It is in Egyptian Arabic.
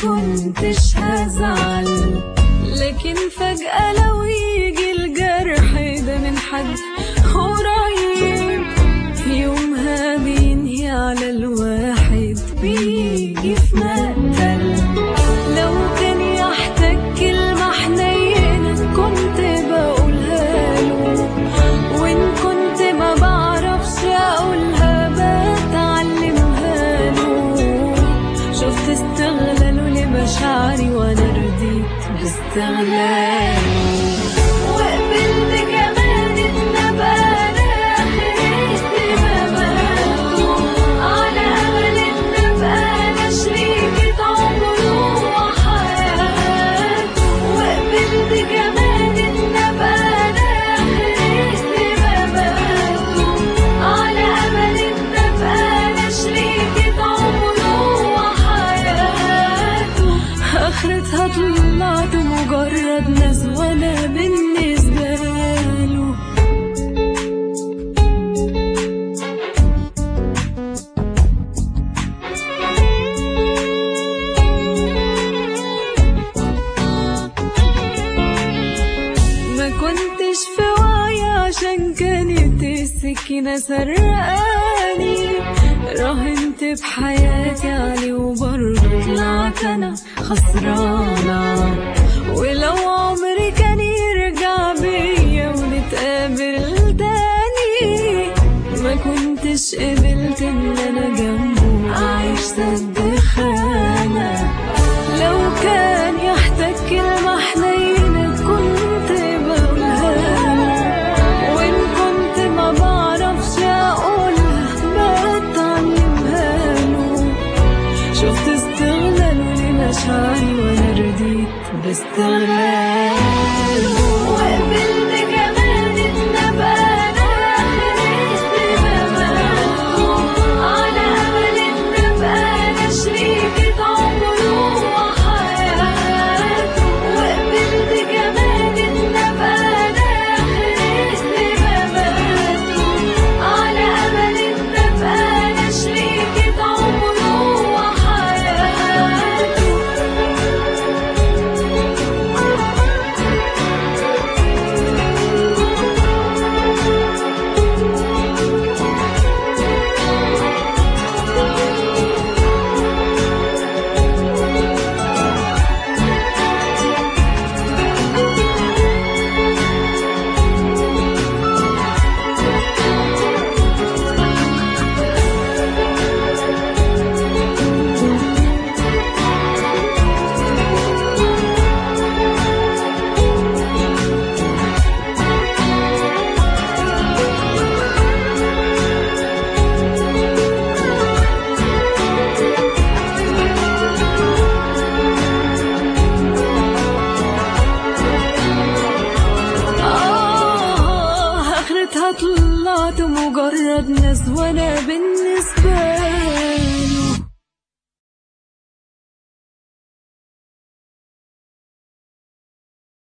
كنتش هزعل لكن فجأة لو يجي الجرح ده من حد قريب يومها بينهي على الواحد بيجي في مقتل لو كان يحتاج كلمة حنينة كنت بقولها له وإن كنت ما بعرفش أقولها بتعلمها له شفت استغلاله لمشاعري وأنا رديت باستغلاله وقبلت كمان إن أبقى أنا آخر اهتماماته على أمل إن أبقى أنا شريكة عمره وحياته وقبلت كمان إن أبقى أنا آخر اهتماماته على أمل إن أبقى أنا شريكة عمره وحياته آخرتها طلعت مجرد ناس وأنا بالنسبة له ما كنتش في وعي عشان كانت السكينة سرقاني راهنت بحياتي عليه وبرضه طلعت أنا خسرانة ولو عمري كان يرجع بيا ونتقابل تاني ما كنتش قبلت إن أنا جنبه أعيش سد خانة لو كان يحتاج كلمة حنينة كنت بقولها له وإن كنت ما بعرفش أقولها بتعلمها له شفت استغلاله لمشاعري وأنا رديت باستغلال وقبلت كمان إن أبقى أنا آخر اهتماماته على أمل إن أبقى أنا شريكة عمره وحياته وقبلت كمان إن أبقى أنا آخر اهتماماته على أمل إن أبقى أنا شريكة عمره وحياته آه آخرتها طلعت مجرد ناس وأنا بالنسبة